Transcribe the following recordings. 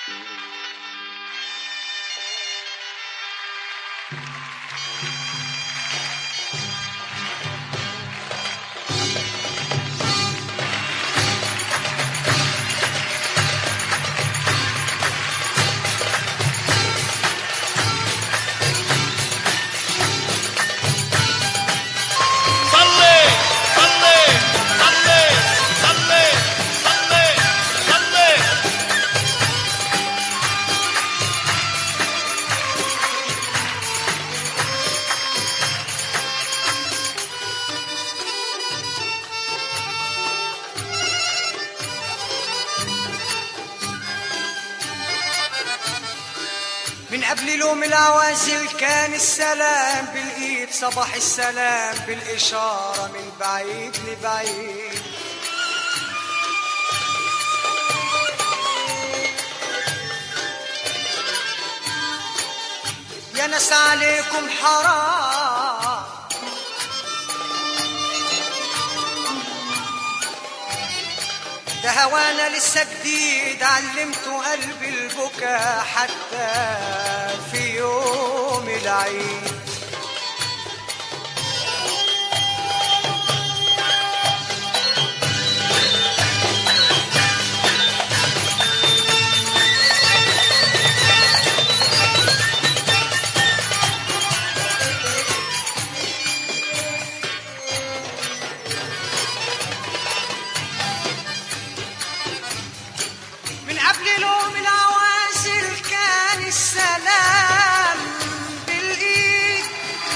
صلي صلي صلي صلي صلي صلي من قبل لوم العوازل كان السلام بالايد صباح السلام بالاشاره من بعيد لبعيد يا ناس عليكم حرام ده هوانا لسه جديد علمته قلبي البكا حتى في يوم العيد من قبل لوم العوازل كان السلام بالايد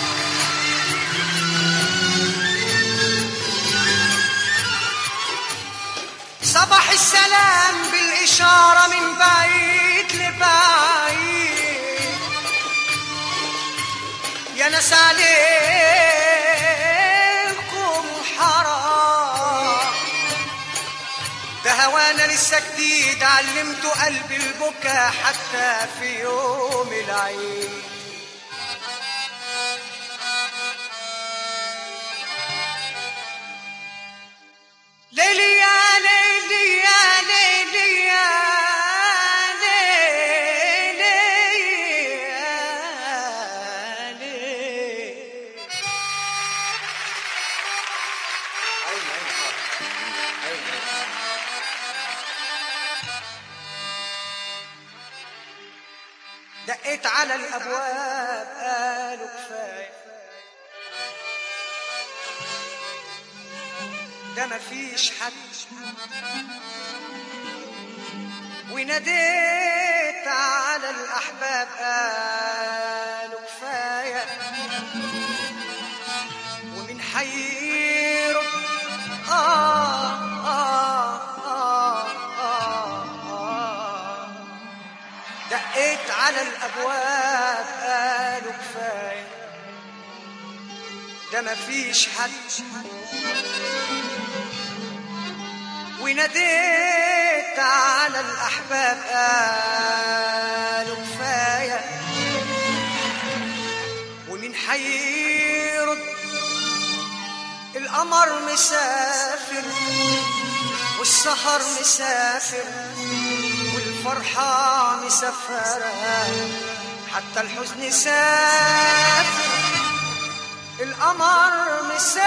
صباح السلام بالإشارة من بعيد لبعيد يا ناس عليكم حرام ده هوانا لسه جديد علمته قلبي البكا حتى في يوم العيد ليلي يا ليلي يا ليلي يا ليلي يا ليلي دقيت على الابواب قالوا كفايه ده مفيش حد وناديت على الاحباب قالوا كفايه ومن حيرب آه آه آه آه آه دقيت على الابواب قالوا كفايه ده مفيش حد وناديت على الاحباب قالوا كفايه ومين حيرد القمر مسافر والسهر مسافر والفرحة مسافرة حتى الحزن سافر القمر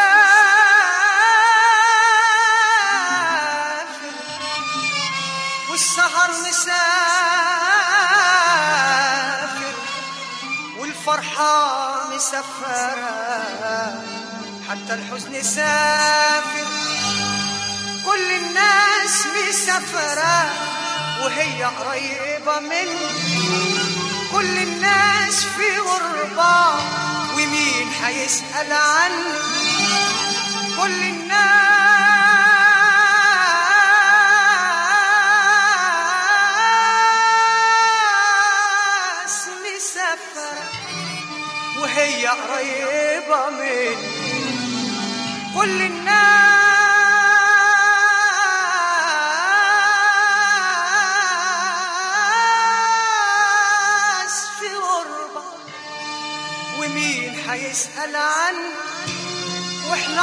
مسافر والسهر مسافر والفرحة مسافرة حتى الحزن سافر كل الناس مسافرة وهي قريبة مني كل الناس في غربة ومين هيسأل عني كل الناس مسافرة وهي قريبة مني كل الناس في غربة ومين هيسأل عني واحنا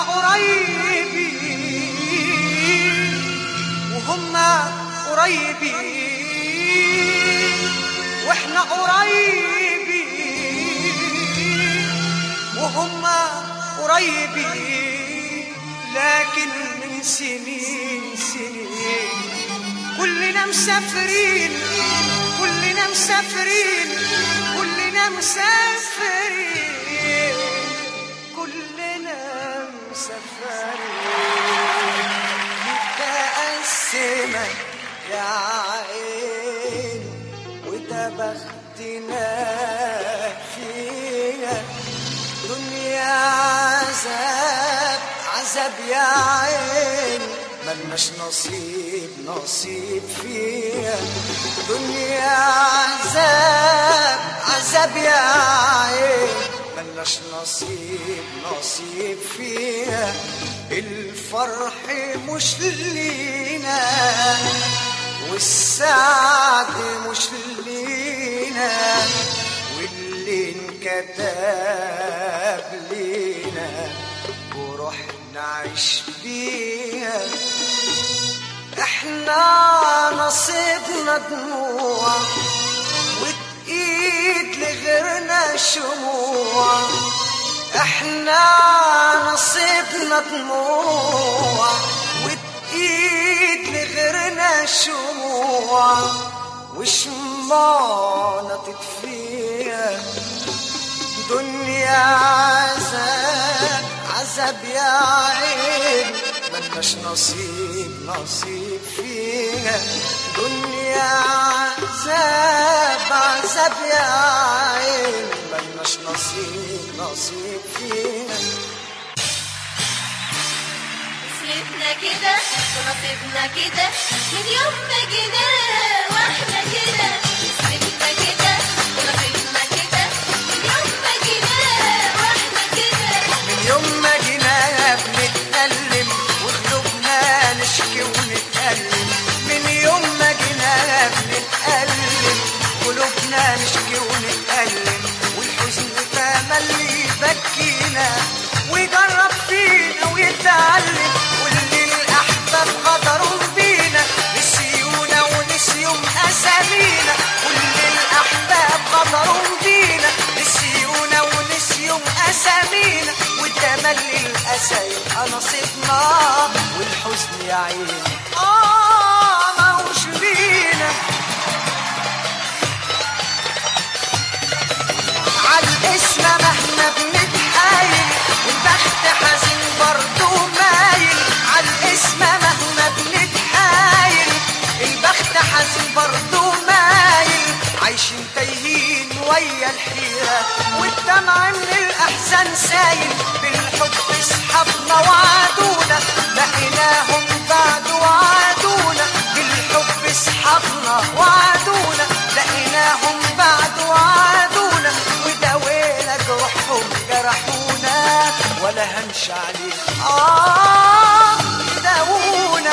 قريبين وهم قريبين واحنا قريبين وهم قريبين لكن من سنين سنين كلنا مسافرين كلنا مسافرين كلنا مسافرين كلنا مسافرين متقسمة يا عين وده بختنا فينا دنيا عذاب عذاب يا عين ملناش نصيب نصيب فيها دنيا عذاب عذاب يا عين ملناش نصيب نصيب فيها الفرح مش لينا والسعد مش لينا واللي انكتب لينا وروح نعيش بيها احنا نصيبنا دموع وتقيد لغيرنا شموع احنا نصيبنا دموع وتقيد لغيرنا شموع وشمعنا تطفيها دنيا عذاب عذاب يا عين ملناش نصيب نصيب فيها دنيا عذاب عذاب يا عين ملناش نصيب نصيب فيها نصيبنا كده ونصيبنا كده من يوم ما جينا واحنا كده نصيبنا كده ونصيبنا كده من يوم ما جينا واحنا كده من يوم ما جينا بنتألم وقلوبنا نشكي ونتألم من يوم ما جينا بنتألم قلوبنا نشكي ونتألم والحزن تملي يبكينا ويجرب فينا ويتعلم واللي الأحباب غدروا بينا نسيونا ونسيهم أسامينا واللي الأحباب غدروا بينا نسيونا ونسيهم أسامينا والتملي الأسى يبقى نصيبنا والحزن يا عيني آه موش لينا عالاسم مهما بنتحايل والبخت حزين برضه مايل عالاسم مهما بنتحايل البخت حزين برضه مايل عايشين تايهين ويا الحيرة والدمع من الأحزان سايل بالحب اصحابنا وعدونا لقيناهم بعد وعدونا بالحب اصحابنا وعدونا لقيناهم بعد وعدونا وداوينا جروحهم جرحونا ولا هنش عليه آه داوونا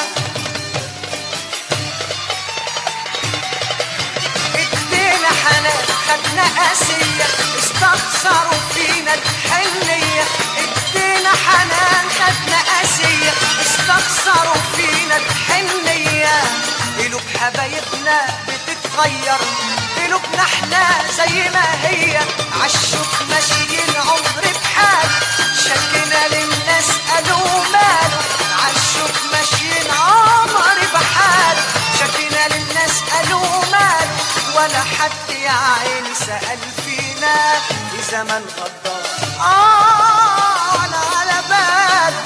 ادينا حنان خدنا قاسية استخسروا فينا الحنية ادينا حنان خدنا قاسية استخسروا فينا الحنية قلوب حبايبنا بتتغير قلوبنا احنا زي ما هي عالشوك ماشيين عمر بحال شكنا للناس قالوا ماله عالشوك ماشيين عمر بحال شكنا للناس قالوا ماله ولا حد يا عيني سأل فينا في زمن غدار آه ولا على باله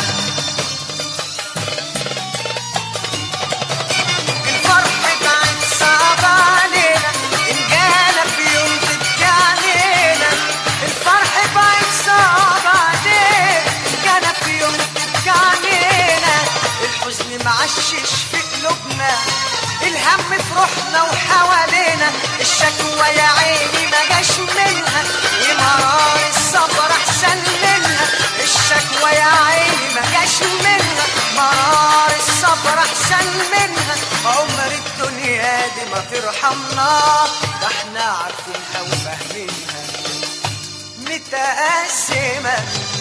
الفرح بعد صعب علينا إن جانا في يوم تبكي علينا الفرح بعد صعب علينا إن جانا في يوم تبكي علينا الحزن معشش في قلوبنا الهم في روحنا وحوالينا الشكوى يا عيني ما جاش منها ومرار الصبر احسن منها الشكوى يا عيني ما جاش منها مرار الصبر احسن منها عمر الدنيا دي ما ترحمنا ده احنا عارفينها وفاهمينها متقسمة